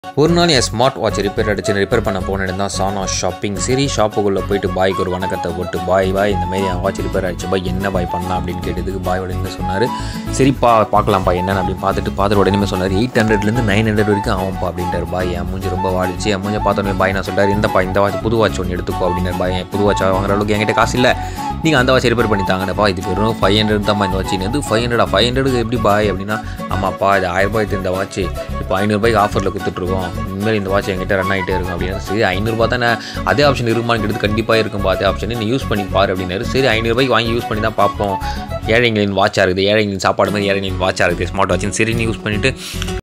ஒரு நாள் என் ஸ்மார்ட் வாட்ச் ரிப்பேர் அடிச்சு ரிப்பேர் பண்ண போனது தான் சானா ஷாப்பிங் சரி ஷாப்புக்குள்ளே போயிட்டு பாய்க்கு ஒரு வணக்கத்தை போட்டு பாய் பாய் இந்த மாதிரி என் வாட்ச் ரிப்பேர் ஆயிடுச்சு பாய் என்ன பாய் பண்ணலாம் அப்படின்னு கேட்டதுக்கு பாய் உடனே சொன்னார் சரிப்பா பார்க்கலாம்ப்பா என்னன்னு அப்படின்னு பார்த்துட்டு பார்த்துட்டு உடனே சொன்னார் எயிட் ஹண்ட்ரட்லேருந்து நைன் ஹண்ட்ரட் வரைக்கும் ஆகும்ப்பா அப்படின்ட்டார் பாய் என் மூஞ்சி ரொம்ப வாடிச்சு என் மூஞ்ச பார்த்தோன்னே பாய் நான் சொல்கிறார் இந்தப்பா இந்த வாட்ச் புது வாட்ச் ஒன்று எடுத்துக்கோ அப்படின்னாரு பாய் என் புது வாட்ச் வாங்குற அளவுக்கு என்கிட்ட காசு இல்லை நீங்கள் அந்த வாட்ச் ரிப்பேர் பண்ணி தாங்கப்பா இது வெறும் ஃபைவ் ஹண்ட்ரட் தான் இந்த வாட்ச் இது ஃபைவ் ஹண்ட்ரடா ஃபைவ் ஹண்ட்ரடுக்கு எப்படி பாய் அப்படின்னா ஆமாப்பா இது ஆயிரம் ரூபாய்க்கு இந்த வாட்ச் இப்போ ஐநூறுபாய்க்கு ஆஃபரில் கொடுத்துட்ருக்கோம் இனிமேல் இந்த வாட்ச் என்கிட்ட ரன் ஆகிட்டே இருக்கும் அப்படின்னா சரி ஐநூறுபா தானே அதே ஆப்ஷன் இருக்குமான்னு கேட்டது கண்டிப்பாக இருக்கும் அதே ஆப்ஷன் நீ யூஸ் பண்ணி பாரு அப்படின்னாரு சரி ஐநூறுபாய்க்கு வாங்கி யூஸ் பண்ணி தான் பார்ப்போம் ஏழைங்களின் வாட்சாக இருக்குது ஏழைங்களின் சாப்பாடு மாதிரி ஏழைங்களின் வாட்சாக இருக்குது ஸ்மார்ட் வாட்ச்னு சரி நீ யூஸ் பண்ணிவிட்டு